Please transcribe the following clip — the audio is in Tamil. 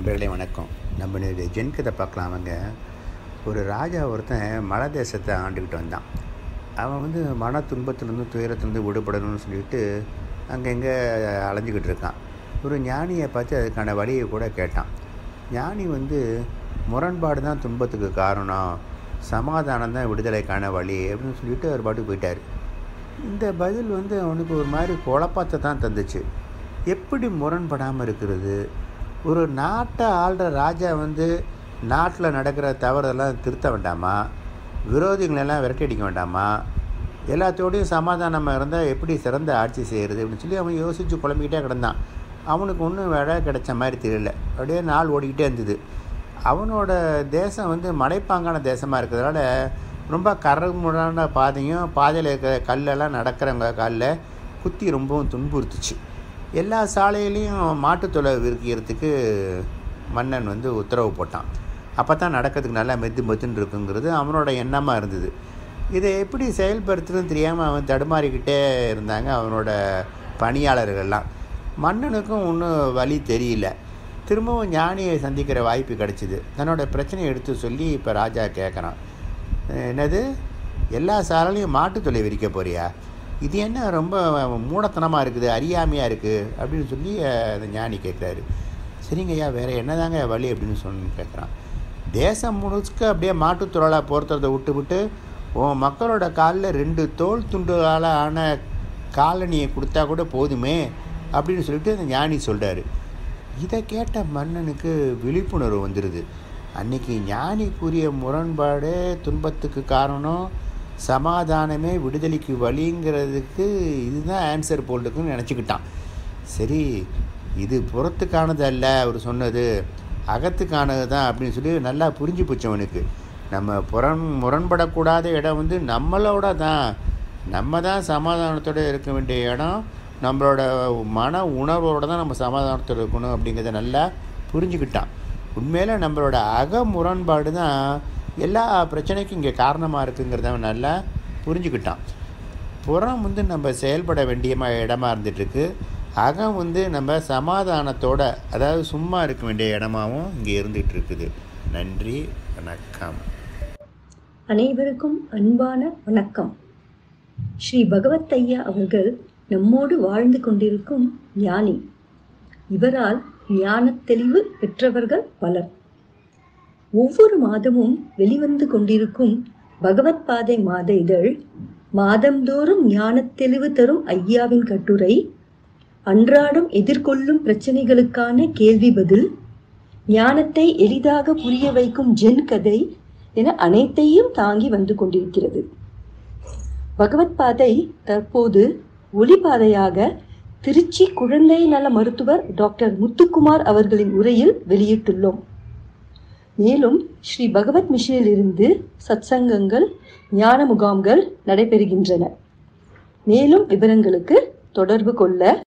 நண்பர்களே வணக்கம் நம்ம இன்னைக்கு ஜென் கதை பார்க்கலாம் அவங்க ஒரு ராஜா ஒருத்தன் மலை தேசத்தை ஆண்டுக்கிட்டு வந்தான் அவன் வந்து மன துன்பத்திலேருந்து துயரத்துலேருந்து விடுபடணும்னு சொல்லிட்டு அங்கங்கே அலைஞ்சிக்கிட்டு இருக்கான் ஒரு ஞானியை பார்த்து அதுக்கான வழியை கூட கேட்டான் ஞானி வந்து முரண்பாடு தான் துன்பத்துக்கு காரணம் சமாதானம் தான் விடுதலைக்கான வழி அப்படின்னு சொல்லிட்டு அவர் பாட்டுக்கு போயிட்டார் இந்த பதில் வந்து அவனுக்கு ஒரு மாதிரி குழப்பத்தை தான் தந்துச்சு எப்படி முரண்படாமல் இருக்கிறது ஒரு நாட்டை ஆள்ற ராஜா வந்து நாட்டில் நடக்கிற தவறெல்லாம் திருத்த வேண்டாமா விரோதிகளெல்லாம் விரட்டி அடிக்க வேண்டாமா எல்லாத்தோடையும் சமாதானமாக இருந்தால் எப்படி சிறந்த ஆட்சி செய்கிறது அப்படின்னு சொல்லி அவன் யோசித்து குழம்பிக்கிட்டே கிடந்தான் அவனுக்கு ஒன்றும் வேலை கிடைச்ச மாதிரி தெரியல அப்படியே நாள் ஓடிக்கிட்டே இருந்தது அவனோட தேசம் வந்து மலைப்பாங்கான தேசமாக இருக்கிறதுனால ரொம்ப கரமுடான பாதையும் பாதையில் இருக்கிற கல்லெல்லாம் நடக்கிறவங்க காலில் குத்தி ரொம்பவும் துன்புறுத்துச்சு எல்லா சாலையிலையும் மாட்டுத்தொலை விற்கிறதுக்கு மன்னன் வந்து உத்தரவு போட்டான் அப்போ தான் நடக்கிறதுக்கு நல்லா மெத்து மெத்துன்னு இருக்குங்கிறது அவனோட எண்ணமாக இருந்தது இதை எப்படி செயல்படுத்துறதுன்னு தெரியாமல் அவன் தடுமாறிக்கிட்டே இருந்தாங்க அவனோட பணியாளர்கள்லாம் மன்னனுக்கும் ஒன்றும் வழி தெரியல திரும்பவும் ஞானியை சந்திக்கிற வாய்ப்பு கிடச்சிது தன்னோட பிரச்சனையை எடுத்து சொல்லி இப்போ ராஜா கேட்குறான் என்னது எல்லா சாலையும் மாட்டுத்தொலை விரிக்க போறியா இது என்ன ரொம்ப மூடத்தனமாக இருக்குது அறியாமையாக இருக்குது அப்படின்னு சொல்லி அந்த ஞானி கேட்குறாரு சரிங்கய்யா வேறு என்னதாங்க வழி அப்படின்னு சொல்லி கேட்குறான் தேசம் முழுக்க அப்படியே மாட்டுத்தொழிலாக போர்த்துறதை விட்டு விட்டு உன் மக்களோட காலில் ரெண்டு தோல் துண்டுகளால் ஆன காலனியை கொடுத்தா கூட போதுமே அப்படின்னு சொல்லிட்டு அந்த ஞானி சொல்கிறாரு இதை கேட்ட மன்னனுக்கு விழிப்புணர்வு வந்துடுது அன்னைக்கு ஞானி கூறிய முரண்பாடே துன்பத்துக்கு காரணம் சமாதானமே விடுதலைக்கு வழிங்கிறதுக்கு இதுதான் ஆன்சர் போல்டுக்குன்னு நினச்சிக்கிட்டான் சரி இது புறத்துக்கானது அல்ல அவர் சொன்னது அகத்துக்கானது தான் அப்படின்னு சொல்லி நல்லா புரிஞ்சு போச்சு அவனுக்கு நம்ம புறம் முரண்படக்கூடாத இடம் வந்து நம்மளோட தான் நம்ம தான் சமாதானத்தோடு இருக்க வேண்டிய இடம் நம்மளோட மன உணர்வோடு தான் நம்ம சமாதானத்தோடு இருக்கணும் அப்படிங்கிறத நல்லா புரிஞ்சுக்கிட்டான் உண்மையில் நம்மளோட அக முரண்பாடு தான் எல்லா பிரச்சனைக்கும் இங்கே காரணமாக இருக்குங்கிறத அவன் நல்லா புரிஞ்சுக்கிட்டான் புறம் வந்து நம்ம செயல்பட வேண்டிய இடமா இருந்துகிட்ருக்கு அகம் வந்து நம்ம சமாதானத்தோட அதாவது சும்மா இருக்க வேண்டிய இடமாவும் இங்கே இருந்துகிட்டு இருக்குது நன்றி வணக்கம் அனைவருக்கும் அன்பான வணக்கம் ஸ்ரீ பகவத் ஐயா அவர்கள் நம்மோடு வாழ்ந்து கொண்டிருக்கும் ஞானி இவரால் ஞானத் தெளிவு பெற்றவர்கள் பலர் ஒவ்வொரு மாதமும் வெளிவந்து கொண்டிருக்கும் பகவத் பாதை மாத இதழ் மாதந்தோறும் ஞானத் தெளிவு தரும் ஐயாவின் கட்டுரை அன்றாடம் எதிர்கொள்ளும் பிரச்சனைகளுக்கான கேள்வி பதில் ஞானத்தை எளிதாக புரிய வைக்கும் ஜென் கதை என அனைத்தையும் தாங்கி வந்து கொண்டிருக்கிறது பகவத் பாதை தற்போது ஒளிபாதையாக திருச்சி குழந்தை நல மருத்துவர் டாக்டர் முத்துக்குமார் அவர்களின் உரையில் வெளியிட்டுள்ளோம் மேலும் ஸ்ரீ பகவத் மிஷனில் இருந்து சத்சங்கங்கள் ஞான முகாம்கள் நடைபெறுகின்றன மேலும் விவரங்களுக்கு தொடர்பு கொள்ள